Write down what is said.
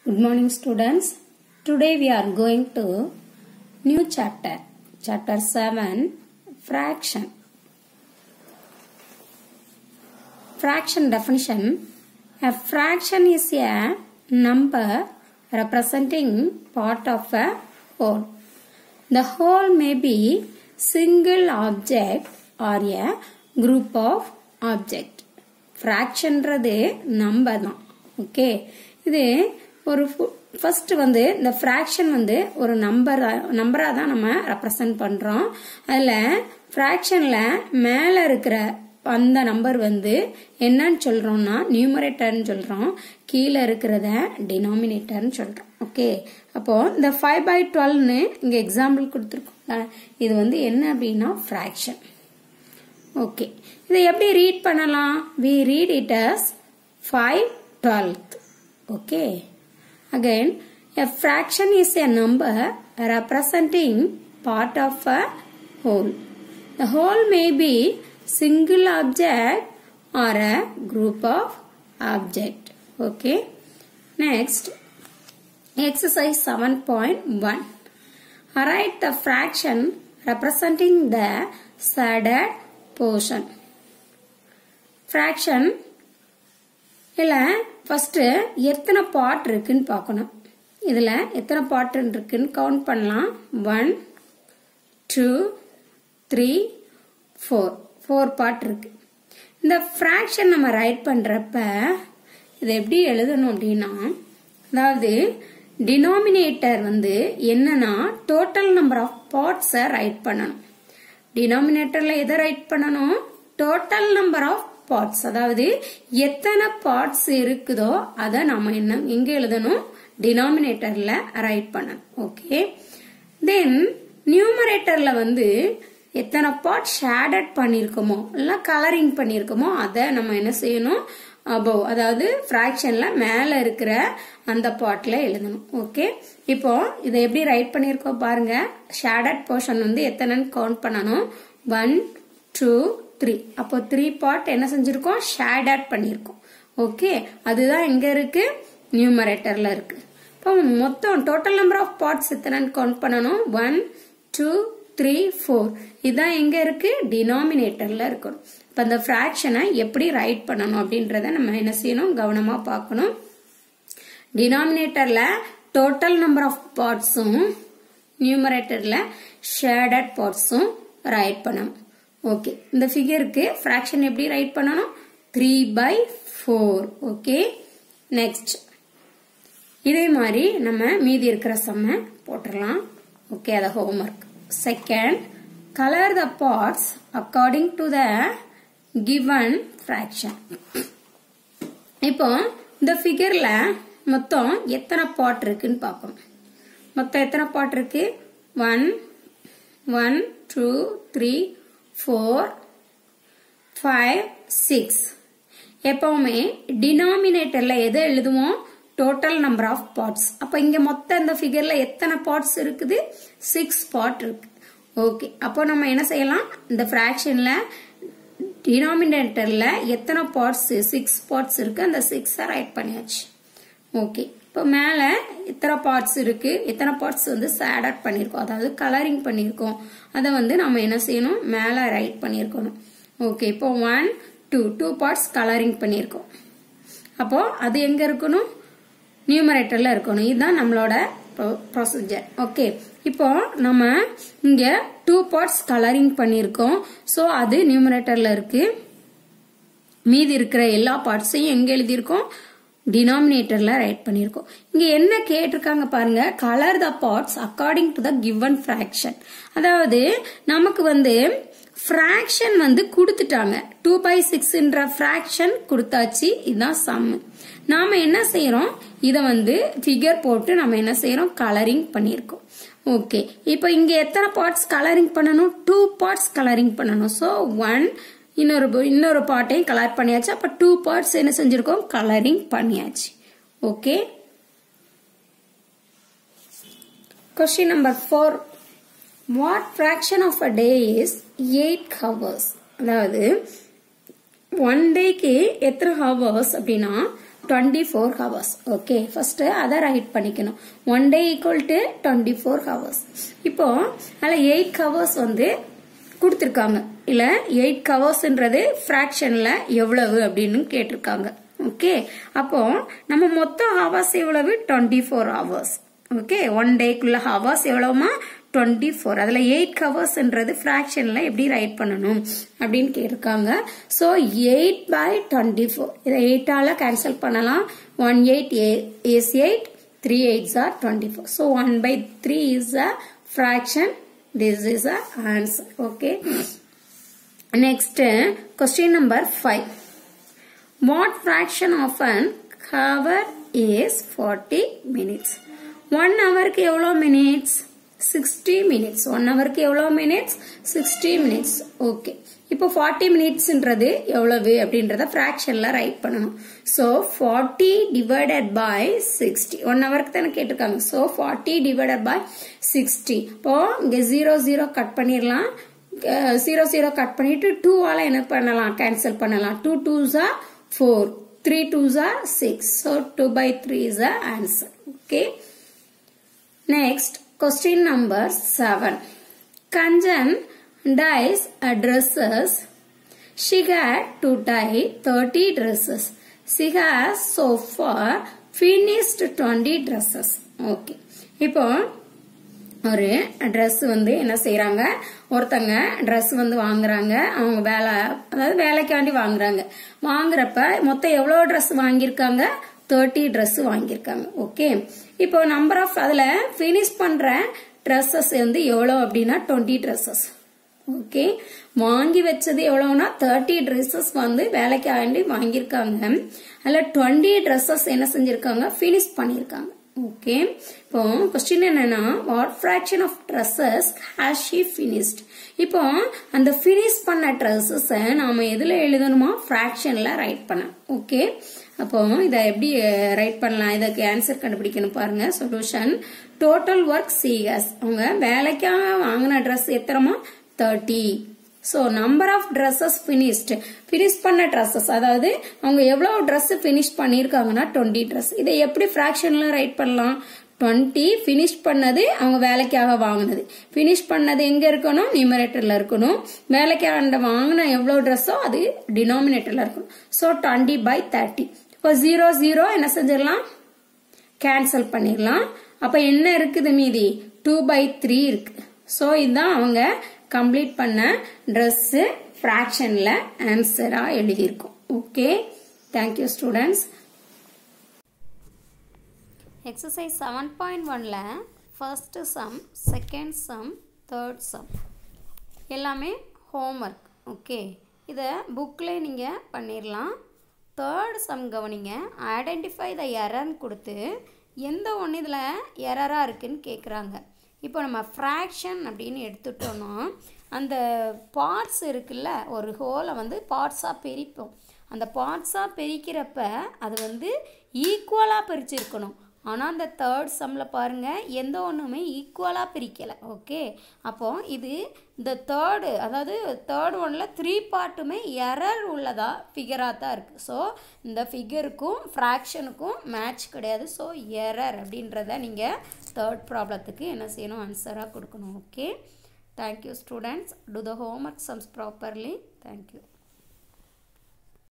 Good morning students. Today we are going to new chapter. Chapter 7 Fraction. Fraction definition. A fraction is a number representing part of a whole. The whole may be single object or a group of object. ஃப்ராக்ஷன்றது number தான் okay இது ஒரு first வந்து இந்த fraction வந்து ஒரு number நம்பராக தான் நம்ம ரெப்ரசன்ட் பண்ணுறோம் அதில் ஃப்ராக்ஷனில் மேலே இருக்கிற அந்த நம்பர் வந்து என்னன்னு சொல்கிறோம்னா நியூமரேட்டர்னு சொல்கிறோம் கீழே இருக்கிறத டினாமினேட்டர்னு சொல்கிறோம் ஓகே அப்போது இந்த ஃபைவ் பை டுவெல்னு இங்கே எக்ஸாம்பிள் கொடுத்துருக்கோம்ல இது வந்து என்ன அப்படின்னா ஃப்ராக்ஷன் ஓகே இதை எப்படி ரீட் பண்ணலாம் we read it as five twelfth okay again a fraction is a number representing part of a whole the whole may be single object or a group of object okay next exercise 7.1 write the fraction representing the shaded portion fraction இல்ல first எத்தனை part இருக்குன்னு பார்க்கணும் இதுல எத்தனை part இருக்குன்னு count பண்ணலாம் one two three four four part இருக்கு இந்த ஃப்ராக்ஷன் நம்ம ரைட் பண்றப்ப இதை எப்படி எழுதணும் அப்படின்னா அதாவது டினாமினேட்டர் வந்து என்னன்னா டோட்டல் நம்பர் ஆஃப் பார்ட்ஸை ரைட் பண்ணணும் டினாமினேட்டர்ல எதை ரைட் பண்ணணும் டோட்டல் நம்பர் ஆஃப் பார்ட்ஸ் அதாவது எத்தனை பார்ட்ஸ் இருக்குதோ அதை நம்ம என்ன எங்க எழுதணும் டினாமினேட்டர்ல ரைட் பண்ணணும் ஓகே தென் நியூமரேட்டர்ல வந்து எத்தனை பார்ட் ஷேடட் பண்ணிருக்கோமோ இல்ல கலரிங் பண்ணிருக்கோமோ அதை நம்ம என்ன செய்யணும் அபவ் அதாவது ஃப்ராக்ஷன்ல மேல இருக்கிற அந்த பார்ட்ல எழுதணும் ஓகே இப்போ இதை எப்படி ரைட் பண்ணிருக்கோம் பாருங்க ஷேடட் போர்ஷன் வந்து எத்தனைன்னு கவுண்ட் பண்ணணும் ஒன் டூ த்ரீ அப்போ த்ரீ பார்ட் என்ன செஞ்சிருக்கோம் ஷேடட் பண்ணிருக்கோம் ஓகே அதுதான் எங்க இருக்கு நியூமரேட்டர்ல இருக்கு இப்போ மொத்தம் டோட்டல் நம்பர் ஆஃப் பார்ட்ஸ் எத்தனைன்னு கவுண்ட் பண்ணணும் ஒன் டூ த்ரீ ஃபோர் இதுதான் எங்க இருக்கு டினாமினேட்டர்ல இருக்கணும் இப்ப இந்த ஃபிராக்ஷனை எப்படி ரைட் பண்ணணும் அப்படின்றத நம்ம என்ன செய்யணும் கவனமா பார்க்கணும் டினாமினேட்டர்ல டோட்டல் நம்பர் ஆஃப் பார்ட்ஸும் நியூமரேட்டர்ல ஷேடட் பார்ட்ஸும் ரைட் பண்ணணும் ஓகே இந்த ஃபிகருக்கு ஃபிராக்ஷன் எப்படி ரைட் பண்ணணும் three by four okay next இதே மாதிரி நம்ம மீதி இருக்கிற செம்ம போட்டுடலாம் ஓகே அதை homework second color the parts according to the given fraction இப்போ இந்த ஃபிகர்ல மொத்தம் எத்தனை பாட் இருக்குன்னு பார்க்கணும் மொத்தம் எத்தனை பாட் இருக்கு one one two three four five six எப்பவுமே டினாமினேட்டர்ல எதை எழுதுவோம் டோட்டல் நம்பர் ஆஃப் பார்ட்ஸ் அப்ப இங்க மொத்தம் இந்த ஃபிகர்ல எத்தனை பார்ட்ஸ் இருக்குது சிக்ஸ் பார்ட் இருக்கு ஓகே அப்போ நம்ம என்ன செய்யலாம் இந்த ஃப்ராக்ஷன்ல டினாமினேட்டர்ல எத்தனை பார்ட்ஸ் சிக்ஸ் பார்ட்ஸ் இருக்கு அந்த சிக்ஸை ரைட் பண்ணியாச்சு ஓகே இப்போ மேல எத்தனை பார்ட்ஸ் இருக்கு எத்தனை பார்ட்ஸ் வந்து சேடட் பண்ணியிருக்கோம் அதாவது கலரிங் பண்ணியிருக்கோம் அதை வந்து நம்ம என்ன செய்யணும் மேல ரைட் பண்ணியிருக்கணும் ஓகே இப்போ one two two parts colouring பண்ணியிருக்கோம் அப்போ அது எங்க இருக்கணும் நியூமரேட்டர்ல இருக்கணும் இதுதான் நம்மளோட ப்ரொசீஜர் ஓகே இப்போ நம்ம இங்க டூ பார்ட்ஸ் கலரிங் பண்ணிருக்கோம் சோ அது நியூமரேட்டர்ல இருக்கு மீதி இருக்கிற எல்லா பார்ட்ஸையும் எங்க எழுதியிருக்கோம் டினாமினேட்டர்ல ரைட் பண்ணிருக்கோம் இங்க என்ன கேட்டிருக்காங்க பாருங்க colour the parts according to the given fraction அதாவது நமக்கு வந்து ஃபிராக்ஷன் வந்து கொடுத்துட்டாங்க டூ பை சிக்ஸ்ன்ற ஃபிராக்ஷன் கொடுத்தாச்சு இதுதான் சம் நாம என்ன செய்யறோம் இத வந்து ஃபிகர் போட்டு நம்ம என்ன செய்யறோம் கலரிங் பண்ணிருக்கோம் ஓகே இப்போ இங்க எத்தனை பார்ட்ஸ் கலரிங் பண்ணணும் டூ பார்ட்ஸ் கலரிங் பண்ணணும் ஸோ ஒன் இன்னொரு இன்னொரு பார்ட்டையும் கலர் பண்ணியாச்சு அப்ப டூ பார்ட்ஸ் என்ன செஞ்சிருக்கோம் கலரிங் பண்ணியாச்சு okay question number four what fraction of a day is eight hours அதாவது ஒன் டேக்கு எத்தனை ஹவர்ஸ் அப்படின்னா twenty four hours okay first அதை ரைட் பண்ணிக்கணும் one day equal to twenty four hours இப்போ அதில் எயிட் ஹவர்ஸ் வந்து கொடுத்துருக்காங்க இல்ல எயிட் ஹவர்ஸ்ன்றது ஃப்ராக்ஷன்ல எவ்வளவு அப்படின்னு கேட்டிருக்காங்க ஓகே அப்போ நம்ம மொத்த ஹவர்ஸ் எவ்வளவு twenty four hours okay one டேக்குள்ள ஹவர்ஸ் எவ்வளவுமா டுவெண்ட்டி ஃபோர் அதில் எயிட் ஹவர்ஸ்ன்றது ஃப்ராக்ஷனில் எப்படி ரைட் பண்ணணும் அப்படின்னு கேட்டிருக்காங்க so eight by twenty four இதை எயிட்டால் கேன்சல் பண்ணலாம் one eight is eight three eights are twenty four so one by three is a fraction this is a answer okay next question number 5 what fraction of an hour is 40 minutes 1 hourக்கு எவ்வளோ minutes 60 minutes 1 hourக்கு எவ்வளோ minutes 60 minutes okay இப்போ 40 மினிட்ஸ்ன்றது எவ்வளவு அப்படின்றத ஃப்ராக்ஷன்ல write பண்ணணும் so forty divided by sixty one ஹவருக்கு தானே கேட்டிருக்காங்க so forty divided by sixty இப்போ இங்கே ஜீரோ ஜீரோ கட் பண்ணிடலாம் ஜீரோ ஜீரோ கட் பண்ணிட்டு டூவால என்ன பண்ணலாம் கேன்சல் பண்ணலாம் டூ டூ ஜா ஃபோர் த்ரீ டூ ஜா six so two by three is a answer okay next question number seven Kanchan dyes dresses. She had to dye 30 dresses. She has so far finished 20 dresses. Okay. இப்போ ஒரு dress வந்து என்ன செய்யறாங்க ஒருத்தங்க dress வந்து வாங்குறாங்க அவங்க வேலை அதாவது வேலைக்காண்டி வாங்குறாங்க வாங்குறப்ப மொத்தம் எவ்வளோ ட்ரெஸ் வாங்கியிருக்காங்க தேர்ட்டி ட்ரெஸ் வாங்கியிருக்காங்க ஓகே இப்போ நம்பர் ஆஃப் அதில் ஃபினிஷ் பண்ணுற ட்ரெஸ்ஸஸ் வந்து எவ்வளோ அப்படின்னா டுவெண்ட்டி ட்ரெஸ்ஸஸ் ஓகே வாங்கி வச்சது எவ்வளவுனா தேர்ட்டி ட்ரெஸ்ஸஸ் வந்து வேலைக்கு ஆண்டி வாங்கியிருக்காங்க அதில் டுவெண்ட்டி ட்ரெஸ்ஸஸ் என்ன செஞ்சிருக்காங்க ஃபினிஷ் பண்ணியிருக்காங்க ஓகே இப்போ கொஸ்டின் என்னன்னா what fraction of dresses has she finished இப்போ அந்த ஃபினிஷ் பண்ண ட்ரெஸ்ஸஸை நாம எதுல எழுதணுமா ஃபிராக்ஷன்ல ரைட் பண்ண ஓகே அப்போ இதை எப்படி ரைட் பண்ணலாம் இதுக்கு ஆன்சர் கண்டுபிடிக்கணும் பாருங்க சொல்யூஷன் டோட்டல் ஒர்க் சிஎஸ் அவங்க வேலைக்காக வாங்கின ட்ரெஸ் எத்தனமா thirty so number of dresses finished finish பண்ண ட்ரெஸ்ஸஸ் அதாவது அவங்க எவ்வளோ ட்ரெஸ் ஃபினிஷ் பண்ணியிருக்காங்கன்னா டுவெண்ட்டி ட்ரெஸ் இதை எப்படி ஃப்ராக்ஷனில் ரைட் பண்ணலாம் டுவெண்ட்டி ஃபினிஷ் பண்ணது அவங்க வேலைக்காக வாங்கினது ஃபினிஷ் பண்ணது எங்கே இருக்கணும் நியூமரேட்டரில் இருக்கணும் வேலைக்காக வாங்கின எவ்வளோ ட்ரெஸ்ஸோ அது டினாமினேட்டரில் இருக்கணும் ஸோ டுவெண்ட்டி பை தேர்ட்டி இப்போ ஜீரோ ஜீரோ என்ன செஞ்சிடலாம் கேன்சல் பண்ணிடலாம் அப்போ என்ன இருக்குது மீதி டூ பை த்ரீ இருக்கு ஸோ இதுதான் அவங்க கம்ப்ளீட் பண்ண ட்ரெஸ்ஸு ஃப்ராக்ஷனில் ஆன்சராக எழுதியிருக்கோம் okay thank you students exercise seven point ஒனில் first sum second sum third sum எல்லாமே ஹோம்ஒர்க் ஓகே இதை புக்கில் நீங்கள் பண்ணிடலாம் தேர்ட் சம் கவனிங்க ஐடென்டிஃபை த எரர்னு கொடுத்து எந்த ஒன்று இதில் எரராக இருக்குன்னு கேட்குறாங்க இப்போ நம்ம ஃப்ராக்ஷன் அப்படின்னு எடுத்துட்டோன்னா அந்த பார்ட்ஸ் இருக்குல்ல ஒரு ஹோலை வந்து பார்ட்ஸாக பிரிப்போம் அந்த பார்ட்ஸாக பிரிக்கிறப்ப அது வந்து ஈக்குவலாக பிரிச்சிருக்கணும் ஆனால் அந்த தேர்ட் சம்மில் பாருங்கள் எந்த ஒன்றுமே ஈக்குவலாக பிரிக்கலை ஓகே அப்போது இது இந்த தேர்டு அதாவது தேர்ட் ஒனில் த்ரீ பார்ட்டுமே எரர் உள்ளதா ஃபிகராக தான் இருக்குது ஸோ இந்த ஃபிகருக்கும் ஃப்ராக்ஷனுக்கும் மேட்ச் கிடையாது ஸோ எரர் அப்படின்றத நீங்கள் தேர்ட் ப்ராப்ளத்துக்கு என்ன செய்யணும் ஆன்சராக கொடுக்கணும் okay thank you students do the homework sums properly thank you